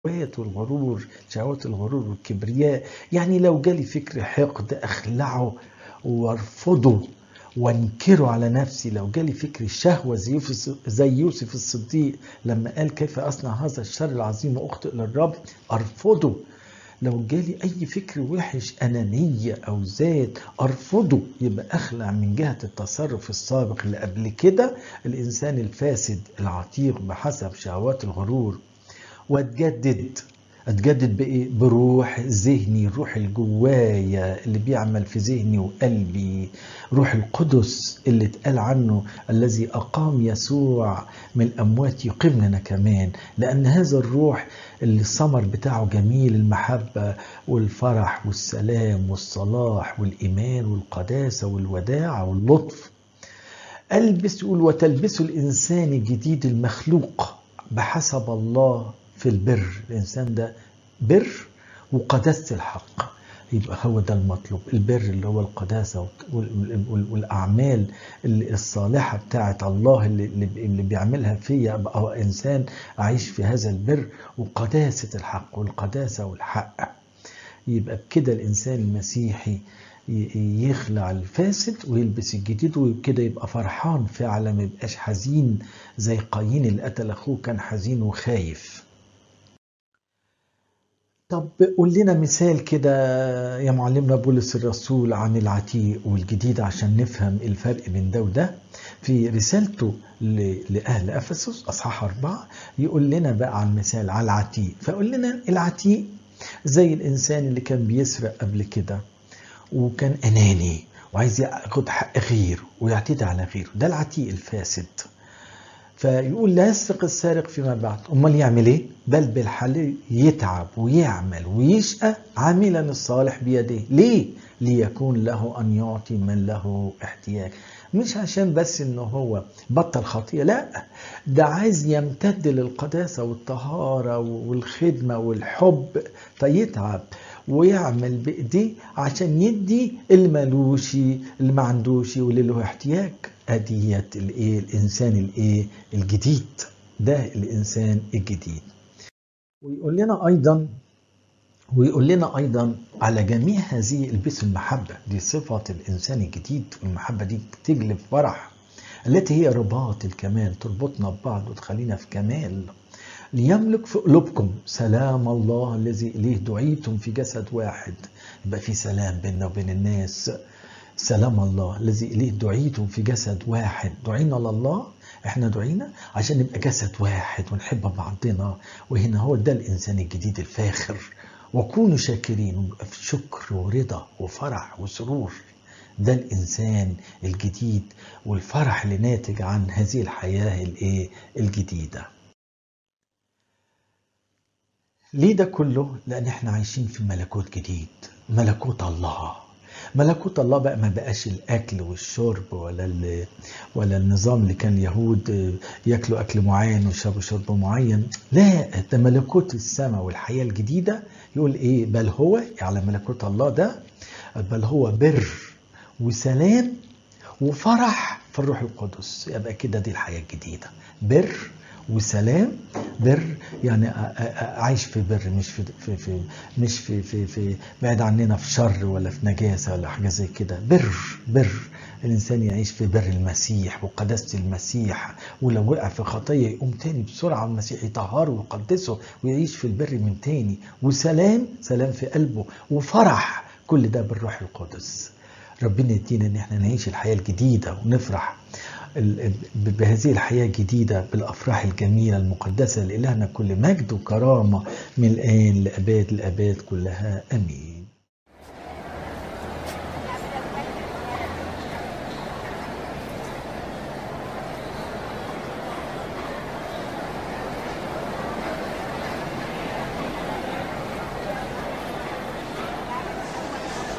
الشهوات والغرور شهوات الغرور والكبرياء يعني لو جالي فكر حقد اخلعه وارفضه وانكره على نفسي لو جالي فكر الشهوة زي يوسف, زي يوسف الصديق لما قال كيف أصنع هذا الشر العظيم وأخطئ للرب أرفضه لو جالي أي فكر وحش أنانية أو ذات أرفضه يبقى أخلع من جهة التصرف السابق اللي قبل كده الإنسان الفاسد العتيق بحسب شهوات الغرور واتجدد اتجدد بايه بروح ذهني الروح الجوايا اللي بيعمل في ذهني وقلبي روح القدس اللي اتقال عنه الذي اقام يسوع من الاموات يقيمنا كمان لان هذا الروح اللي الثمر بتاعه جميل المحبه والفرح والسلام والصلاح والايمان والقداسه والوداعه واللطف البس يقول وتلبسوا الانسان الجديد المخلوق بحسب الله في البر الإنسان ده بر وقداسة الحق يبقى هو ده المطلوب البر اللي هو القداسة والأعمال الصالحة بتاعة الله اللي, اللي بيعملها فيا أبقى إنسان أعيش في هذا البر وقداسة الحق والقداسة والحق يبقى بكده الإنسان المسيحي يخلع الفاسد ويلبس الجديد وكده يبقى فرحان فعلا ما يبقاش حزين زي قايين اللي قتل أخوه كان حزين وخايف طب قول لنا مثال كده يا معلمنا بولس الرسول عن العتيق والجديد عشان نفهم الفرق بين ده وده في رسالته لأهل أفسس أصحاح أربعة يقول لنا بقى عن مثال على العتيق فقول لنا العتيق زي الإنسان اللي كان بيسرق قبل كده وكان أناني وعايز ياخد حق غيره ويعتدي على غيره ده العتيق الفاسد فيقول لا يسرق السارق فيما بعد امال يعمل ايه بل بالحل يتعب ويعمل ويشقى عاملا الصالح بيديه ليه ليكون له ان يعطي من له احتياج مش عشان بس ان هو بطل خطيئه لا ده عايز يمتد للقداسه والطهاره والخدمه والحب فيتعب ويعمل بايديه عشان يدي اللي مالوش اللي ما عندوش واللي له احتياج اديت الايه الانسان الايه الجديد ده الانسان الجديد ويقول لنا ايضا ويقول لنا ايضا على جميع هذه البسوا المحبه دي صفه الانسان الجديد والمحبه دي تجلب فرح التي هي رباط الكمال تربطنا ببعض وتخلينا في كمال ليملك في قلوبكم سلام الله الذي اليه دعيتم في جسد واحد يبقى في سلام بيننا وبين الناس سلام الله الذي اليه دعيتم في جسد واحد دعينا لله احنا دعينا عشان نبقى جسد واحد ونحب بعضنا وهنا هو ده الانسان الجديد الفاخر وكونوا شاكرين ونبقى في شكر ورضا وفرح وسرور ده الانسان الجديد والفرح اللي ناتج عن هذه الحياه الايه الجديده ليه ده كله لان احنا عايشين في ملكوت جديد ملكوت الله ملكوت الله بقى ما بقاش الاكل والشرب ولا ولا النظام اللي كان اليهود ياكلوا اكل معين ويشربوا شرب معين لا ده ملكوت السماء والحياه الجديده يقول ايه بل هو على ملكوت الله ده بل هو بر وسلام وفرح في الروح القدس يبقى كده دي الحياه الجديده بر وسلام بر يعني عايش في بر مش في, في, في مش في, في, في بعد عننا في شر ولا في نجاسه ولا حاجه زي كده بر بر الانسان يعيش في بر المسيح وقداسه المسيح ولو وقع في خطيه يقوم تاني بسرعه المسيح يطهره ويقدسه ويعيش في البر من تاني وسلام سلام في قلبه وفرح كل ده بالروح القدس ربنا يدينا ان احنا نعيش الحياه الجديده ونفرح بهذه الحياة الجديدة بالأفراح الجميلة المقدسة لإلهنا كل مجد وكرامة من الآن لأباد الأباد كلها أمين